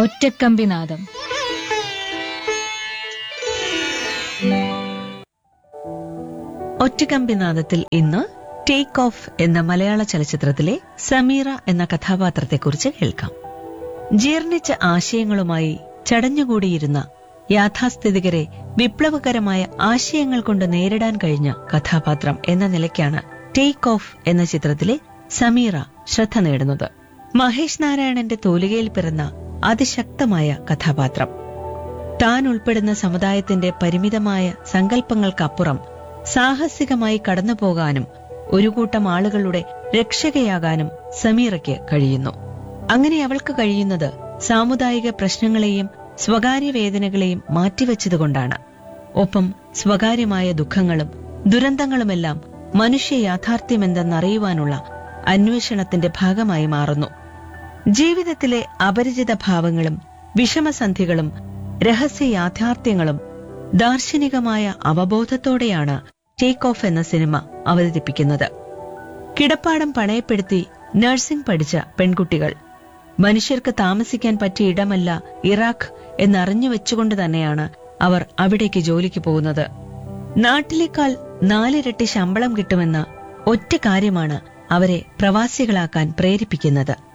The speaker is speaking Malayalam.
ഒറ്റക്കമ്പിനാദം ഒറ്റക്കമ്പിനാദത്തിൽ ഇന്ന് ടേക്ക് ഓഫ് എന്ന മലയാള ചലച്ചിത്രത്തിലെ സമീറ എന്ന കഥാപാത്രത്തെക്കുറിച്ച് കേൾക്കാം ജീർണിച്ച ആശയങ്ങളുമായി ചടഞ്ഞുകൂടിയിരുന്ന യാഥാസ്ഥിതികരെ വിപ്ലവകരമായ ആശയങ്ങൾ കൊണ്ട് നേരിടാൻ കഴിഞ്ഞ കഥാപാത്രം എന്ന നിലയ്ക്കാണ് ടേക്ക് ഓഫ് എന്ന ചിത്രത്തിലെ സമീറ ശ്രദ്ധ നേടുന്നത് മഹേഷ് നാരായണന്റെ തൂലികയിൽ പിറന്ന അതിശക്തമായ കഥാപാത്രം താൻ ഉൾപ്പെടുന്ന സമുദായത്തിന്റെ പരിമിതമായ സങ്കല്പങ്ങൾക്കപ്പുറം സാഹസികമായി കടന്നുപോകാനും ഒരു കൂട്ടം ആളുകളുടെ രക്ഷകയാകാനും സമീറയ്ക്ക് കഴിയുന്നു അങ്ങനെ അവൾക്ക് കഴിയുന്നത് സാമുദായിക പ്രശ്നങ്ങളെയും സ്വകാര്യ വേദനകളെയും മാറ്റിവെച്ചതുകൊണ്ടാണ് ഒപ്പം സ്വകാര്യമായ ദുഃഖങ്ങളും ദുരന്തങ്ങളുമെല്ലാം മനുഷ്യ യാഥാർത്ഥ്യമെന്തെന്നറിയുവാനുള്ള അന്വേഷണത്തിന്റെ ഭാഗമായി മാറുന്നു ജീവിതത്തിലെ അപരിചിത ഭാവങ്ങളും വിഷമസന്ധികളും രഹസ്യ യാഥാർത്ഥ്യങ്ങളും ദാർശനികമായ അവബോധത്തോടെയാണ് ടേക്ക് ഓഫ് എന്ന സിനിമ അവതരിപ്പിക്കുന്നത് കിടപ്പാടം പണയപ്പെടുത്തി നഴ്സിംഗ് പഠിച്ച പെൺകുട്ടികൾ മനുഷ്യർക്ക് താമസിക്കാൻ പറ്റിയ ഇടമല്ല ഇറാഖ് എന്നറിഞ്ഞു വെച്ചുകൊണ്ട് തന്നെയാണ് അവർ അവിടേക്ക് ജോലിക്ക് പോകുന്നത് നാട്ടിലേക്കാൾ നാലിരട്ടി ശമ്പളം കിട്ടുമെന്ന ഒറ്റ കാര്യമാണ് അവരെ പ്രവാസികളാക്കാൻ പ്രേരിപ്പിക്കുന്നത്